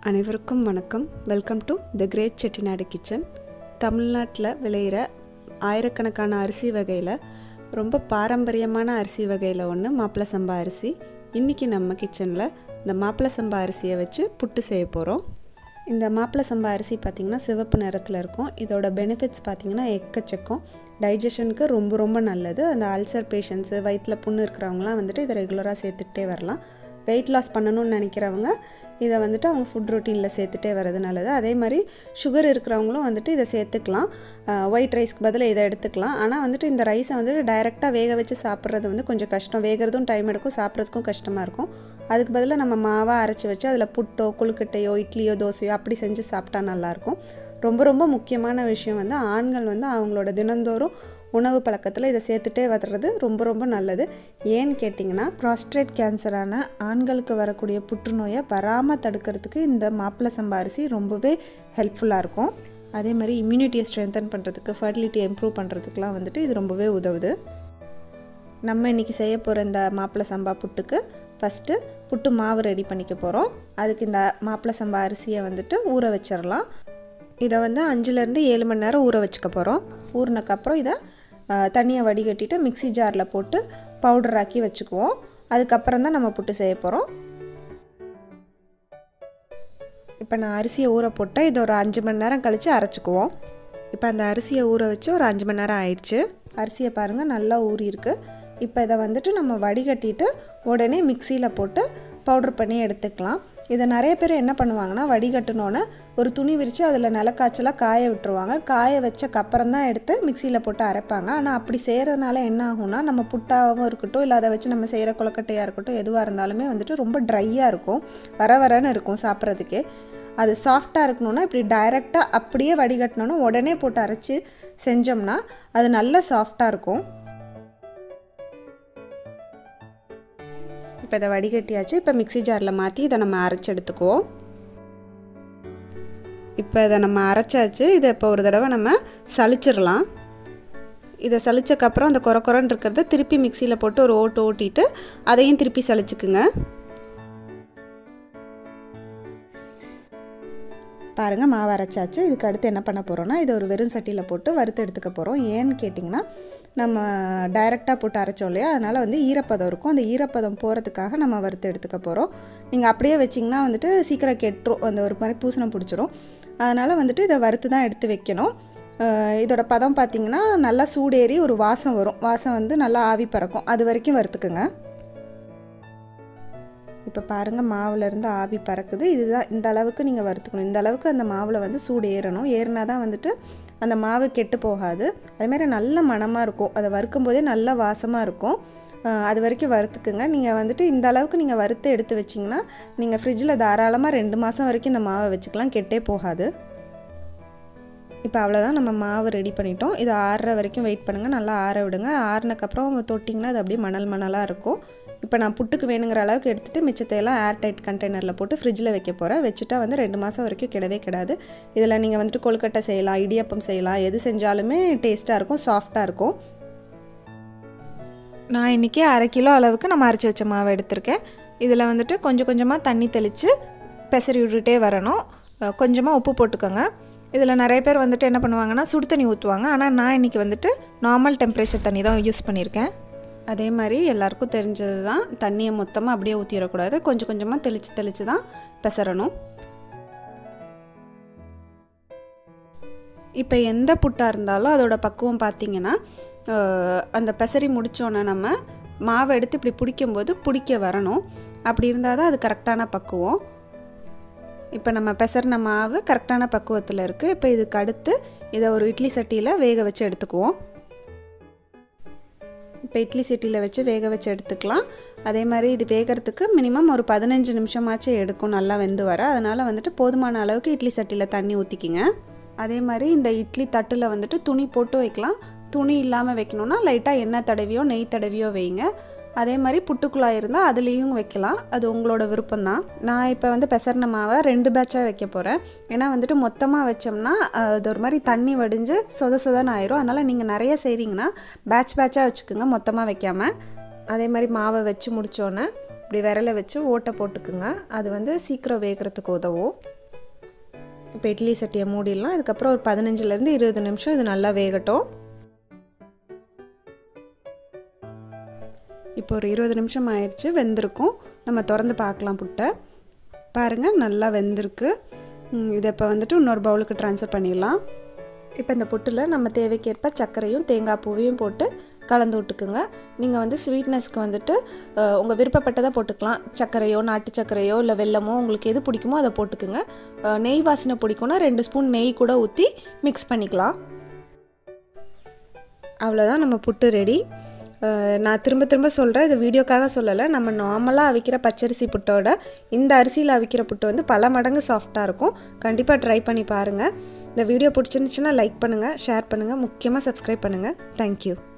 அனைவருக்கும் வணக்கம் welcome to the great Chettinad kitchen தமிழ்நாட்டில் விளையிற ஆயிரக்கணக்கான அரிசி வகையில் ரொம்ப பாரம்பரியமான அரிசி வகையில் ஒன்று மாப்பிள சம்பா அரிசி இன்றைக்கி நம்ம கிச்சனில் இந்த மாப்பிள சம்பா அரிசியை வச்சு புட்டு செய்ய போகிறோம் இந்த மாப்பிள சம்பா அரிசி பார்த்திங்கன்னா சிவப்பு நிறத்தில் இருக்கும் இதோட பெனிஃபிட்ஸ் பார்த்திங்கன்னா எக்கச்சக்கம் டைஜஷனுக்கு ரொம்ப ரொம்ப நல்லது அந்த அல்சர் பேஷண்ட்ஸு வயிற்றில் புண்ணு இருக்கிறவங்களாம் வந்துட்டு இதை ரெகுலராக சேர்த்துக்கிட்டே வரலாம் வெயிட் லாஸ் பண்ணணும்னு நினைக்கிறவங்க இதை வந்துட்டு அவங்க ஃபுட் ரொட்டீனில் சேர்த்துட்டே வர்றது நல்லது அதே மாதிரி சுகர் இருக்கிறவங்களும் வந்துட்டு இதை சேர்த்துக்கலாம் ஒயிட் ரைஸ்க்கு பதிலாக இதை எடுத்துக்கலாம் ஆனால் வந்துட்டு இந்த ரைஸை வந்துட்டு டைரெக்டாக வேக வச்சு சாப்பிட்றது வந்து கொஞ்சம் கஷ்டம் வேகிறதும் டைம் எடுக்கும் சாப்பிட்றதுக்கும் கஷ்டமாக இருக்கும் அதுக்கு பதிலாக நம்ம மாவாக அரைச்சி வச்சு அதில் புட்டோ கொழுக்கட்டையோ இட்லியோ தோசையோ அப்படி செஞ்சு சாப்பிட்டா நல்லாயிருக்கும் ரொம்ப ரொம்ப முக்கியமான விஷயம் வந்து ஆண்கள் வந்து அவங்களோட தினந்தோறும் உணவு பழக்கத்தில் இதை சேர்த்துட்டே வர்றது ரொம்ப ரொம்ப நல்லது ஏன்னு கேட்டிங்கன்னா ப்ராஸ்ட்ரேட் கேன்சரான ஆண்களுக்கு வரக்கூடிய புற்றுநோயை வராமல் தடுக்கிறதுக்கு இந்த மாப்பிள்ளை சம்பா அரிசி ரொம்பவே ஹெல்ப்ஃபுல்லாக இருக்கும் அதே மாதிரி இம்யூனிட்டியை ஸ்ட்ரென்தன் பண்ணுறதுக்கு ஃபர்டிலிட்டியை இம்ப்ரூவ் பண்ணுறதுக்குலாம் வந்துட்டு இது ரொம்பவே உதவுது நம்ம இன்றைக்கி செய்ய போகிற இந்த மாப்பிள்ளை சம்பா புட்டுக்கு ஃபஸ்ட்டு புட்டு மாவு ரெடி பண்ணிக்க போகிறோம் அதுக்கு இந்த மாப்பிள்ளை சம்பா அரிசியை வந்துட்டு ஊற வச்சிடலாம் இதை வந்து அஞ்சுலேருந்து ஏழு மணி நேரம் ஊற வச்சுக்க போகிறோம் ஊறினக்கப்புறம் இதை தண்ணியை வடிகட்டிட்டு மிக்சி ஜாரில் போட்டு பவுடர் ஆக்கி வச்சுக்குவோம் அதுக்கப்புறம் தான் நம்ம புட்டு செய்ய போகிறோம் இப்போ நான் அரிசியை ஊற போட்டால் இதை ஒரு அஞ்சு மணி நேரம் கழித்து அரைச்சிக்குவோம் இப்போ அந்த அரிசியை ஊற வச்சு ஒரு அஞ்சு மணி நேரம் ஆயிடுச்சு அரிசியை பாருங்கள் நல்லா ஊறி இருக்குது இப்போ இதை வந்துட்டு நம்ம வடிகட்டிட்டு உடனே மிக்சியில் போட்டு பவுட்ரு பண்ணி எடுத்துக்கலாம் இதை நிறைய பேர் என்ன பண்ணுவாங்கன்னா வடிகட்டினோன்னே ஒரு துணி விரித்து அதில் நிலக்காய்ச்சலாக காய விட்டுருவாங்க காய வச்சக்கப்புறம் தான் எடுத்து மிக்சியில் போட்டு அரைப்பாங்க ஆனால் அப்படி செய்கிறதுனால என்ன ஆகும்னா நம்ம புட்டாகவும் இருக்கட்டும் இல்லை அதை வச்சு நம்ம செய்கிற கொலக்கட்டையாக இருக்கட்டும் எதுவாக இருந்தாலுமே வந்துட்டு ரொம்ப ட்ரையாக இருக்கும் வர வரன்னு இருக்கும் சாப்பிட்றதுக்கே அது சாஃப்டாக இருக்கணும்னா இப்படி டைரெக்டாக அப்படியே வடிகட்டினோன்னா உடனே போட்டு அரைச்சி செஞ்சோம்னா அது நல்ல சாஃப்டாக இருக்கும் இப்போ இதை வடிகட்டியாச்சு இப்போ மிக்சி ஜாரில் மாற்றி இதை நம்ம அரைச்சி எடுத்துக்குவோம் இப்போ இதை நம்ம அரைச்சாச்சு இதை இப்போ ஒரு தடவை நம்ம சளிச்சிடலாம் இதை சளிச்சக்கப்புறம் அந்த குறை குறைன்னு இருக்கிறத திருப்பி மிக்சியில் போட்டு ஒரு ஓட்டு ஓட்டிட்டு அதையும் திருப்பி சளிச்சுக்குங்க பாருங்கள் மாவு அரைச்சாச்சு இதுக்கு அடுத்து என்ன பண்ண போகிறோன்னா இதை ஒரு வெறும் சட்டியில் போட்டு வறுத்து எடுத்துக்க போகிறோம் ஏன்னு கேட்டிங்கன்னா நம்ம டைரெக்டாக போட்டு அரைச்சோம் இல்லையா அதனால் வந்து ஈரப்பதம் இருக்கும் அந்த ஈரப்பதம் போகிறதுக்காக நம்ம வறுத்து எடுத்துக்க போகிறோம் நீங்கள் அப்படியே வச்சிங்கன்னா வந்துட்டு சீக்கிரம் கெட்டுரும் அந்த ஒரு மாதிரி பூசணம் பிடிச்சிரும் அதனால் வந்துட்டு இதை வறுத்து தான் எடுத்து வைக்கணும் இதோட பதம் பார்த்திங்கன்னா நல்லா சூடேறி ஒரு வாசம் வரும் வாசம் வந்து நல்லா ஆவி பறக்கும் அது வரைக்கும் வறுத்துக்குங்க இப்போ பாருங்கள் மாவுலேருந்து ஆவி பறக்குது இதுதான் இந்த அளவுக்கு நீங்கள் வறுத்துக்கணும் இந்த அளவுக்கு அந்த மாவில் வந்து சூடு ஏறணும் ஏறினா தான் வந்துட்டு அந்த மாவு கெட்டு போகாது அதுமாரி நல்ல மணமாக இருக்கும் அதை வறுக்கும் போதே நல்ல வாசமாக இருக்கும் அது வரைக்கும் வறுத்துக்குங்க நீங்கள் வந்துட்டு இந்த அளவுக்கு நீங்கள் வறுத்து எடுத்து வச்சிங்கன்னா நீங்கள் ஃப்ரிட்ஜில் தாராளமாக ரெண்டு மாதம் வரைக்கும் இந்த மாவை வச்சுக்கலாம் கெட்டே போகாது இப்போ அவ்வளோதான் நம்ம மாவு ரெடி பண்ணிட்டோம் இது ஆறுற வரைக்கும் வெயிட் பண்ணுங்கள் நல்லா ஆற விடுங்க ஆறுனக்கப்புறம் தொட்டிங்கன்னா அது அப்படியே மணல் மணலாக இருக்கும் இப்போ நான் புட்டுக்கு வேணுங்கிற அளவுக்கு எடுத்துகிட்டு மிச்சத்தையெல்லாம் ஏர் டைட் கண்டெய்னரில் போட்டு ஃப்ரிட்ஜில் வைக்க போகிறேன் வச்சுட்டா வந்து ரெண்டு மாதம் வரைக்கும் கிடவே கிடாது இதில் நீங்கள் வந்துட்டு கொழுக்கட்டை செய்யலாம் இடியப்பம் செய்யலாம் எது செஞ்சாலுமே டேஸ்ட்டாக இருக்கும் சாஃப்டாக இருக்கும் நான் இன்றைக்கி அரை கிலோ அளவுக்கு நம்ம அரைச்சி வச்ச மாவை எடுத்திருக்கேன் இதில் வந்துட்டு கொஞ்சம் கொஞ்சமாக தண்ணி தெளித்து பெசரி விட்டுட்டே வரணும் கொஞ்சமாக உப்பு போட்டுக்கோங்க இதில் நிறைய பேர் வந்துட்டு என்ன பண்ணுவாங்கன்னா சுடு தண்ணி ஊற்றுவாங்க ஆனால் நான் இன்றைக்கி வந்துட்டு நார்மல் டெம்பரேச்சர் தண்ணி தான் யூஸ் பண்ணியிருக்கேன் அதே மாதிரி எல்லாருக்கும் தெரிஞ்சது தான் தண்ணியை மொத்தமாக அப்படியே ஊற்றிடக்கூடாது கொஞ்சம் கொஞ்சமாக தெளித்து தெளித்து தான் பெசரணும் இப்போ எந்த புட்டாக இருந்தாலும் அதோட பக்குவம் பார்த்திங்கன்னா அந்த பெசரி முடித்தோன்னே நம்ம மாவை எடுத்து இப்படி பிடிக்கும்போது பிடிக்க வரணும் அப்படி இருந்தால் தான் அது கரெக்டான பக்குவம் இப்போ நம்ம பெசரின மாவு கரெக்டான பக்குவத்தில் இருக்குது இப்போ இதுக்கு அடுத்து இதை ஒரு இட்லி சட்டியில் வேக வச்சு எடுத்துக்குவோம் இப்போ இட்லி சட்டியில் வச்சு வேக வச்சு எடுத்துக்கலாம் அதே மாதிரி இது வேகிறதுக்கு மினிமம் ஒரு பதினஞ்சு நிமிஷமாச்சும் எடுக்கும் நல்லா வெந்து வர அதனால் வந்துட்டு போதுமான அளவுக்கு இட்லி சட்டியில் தண்ணி ஊற்றிக்கிங்க அதே மாதிரி இந்த இட்லி தட்டில் வந்துட்டு துணி போட்டு வைக்கலாம் துணி இல்லாமல் வைக்கணுன்னா லைட்டாக எண்ணெய் தடவியோ நெய் தடவியோ வைங்க அதே மாதிரி புட்டுக்குழாய் இருந்தால் அதுலேயும் வைக்கலாம் அது உங்களோட விருப்பம்தான் நான் இப்போ வந்து பெசர்ன மாவை ரெண்டு பேட்சாக வைக்க போகிறேன் ஏன்னா வந்துட்டு மொத்தமாக வச்சோம்னா அது ஒரு மாதிரி தண்ணி வடிஞ்சு சொத சொதன்னு ஆயிரும் அதனால் நீங்கள் நிறைய செய்கிறீங்கன்னா பேட்ச் பேட்சாக வச்சுக்கோங்க மொத்தமாக வைக்காமல் அதே மாதிரி மாவை வச்சு முடித்தோன்னே இப்படி விரலை வச்சு ஓட்டை போட்டுக்குங்க அது வந்து சீக்கிரம் வேகிறதுக்கு உதவும் இப்போ இட்லி சட்டியை மூடிடலாம் அதுக்கப்புறம் ஒரு பதினஞ்சுலேருந்து இருபது நிமிஷம் இது நல்லா வேகட்டும் இப்போ ஒரு இருபது நிமிஷம் ஆயிடுச்சு வெந்திருக்கும் நம்ம திறந்து பார்க்கலாம் புட்டை பாருங்கள் நல்லா வெந்திருக்கு இதை இப்போ வந்துட்டு இன்னொரு பவுலுக்கு ட்ரான்ஸ்ஃபர் பண்ணிடலாம் இப்போ இந்த புட்டில் நம்ம தேவைக்கேற்ப சர்க்கரையும் தேங்காய் பூவையும் போட்டு கலந்து விட்டுக்குங்க நீங்கள் வந்து ஸ்வீட்னஸ்க்கு வந்துட்டு உங்கள் விருப்பப்பட்டதை போட்டுக்கலாம் சர்க்கரையோ நாட்டு சர்க்கரையோ இல்லை வெல்லமோ உங்களுக்கு எது பிடிக்குமோ அதை போட்டுக்குங்க நெய் வாசனை பிடிக்கும்னா ரெண்டு ஸ்பூன் நெய் கூட ஊற்றி மிக்ஸ் பண்ணிக்கலாம் அவ்வளோதான் நம்ம புட்டு ரெடி நான் திரும்ப திரும்ப சொல்கிறேன் இது வீடியோக்காக சொல்லலை நம்ம நார்மலாக அவிக்கிற பச்சரிசி புட்டோட இந்த அரிசியில் அவிக்கிற புட்டு வந்து பல மடங்கு சாஃப்டாக இருக்கும் கண்டிப்பாக ட்ரை பண்ணி பாருங்கள் இந்த வீடியோ பிடிச்சிருந்துச்சுன்னா லைக் பண்ணுங்கள் ஷேர் பண்ணுங்கள் முக்கியமாக சப்ஸ்கிரைப் பண்ணுங்கள் தேங்க்யூ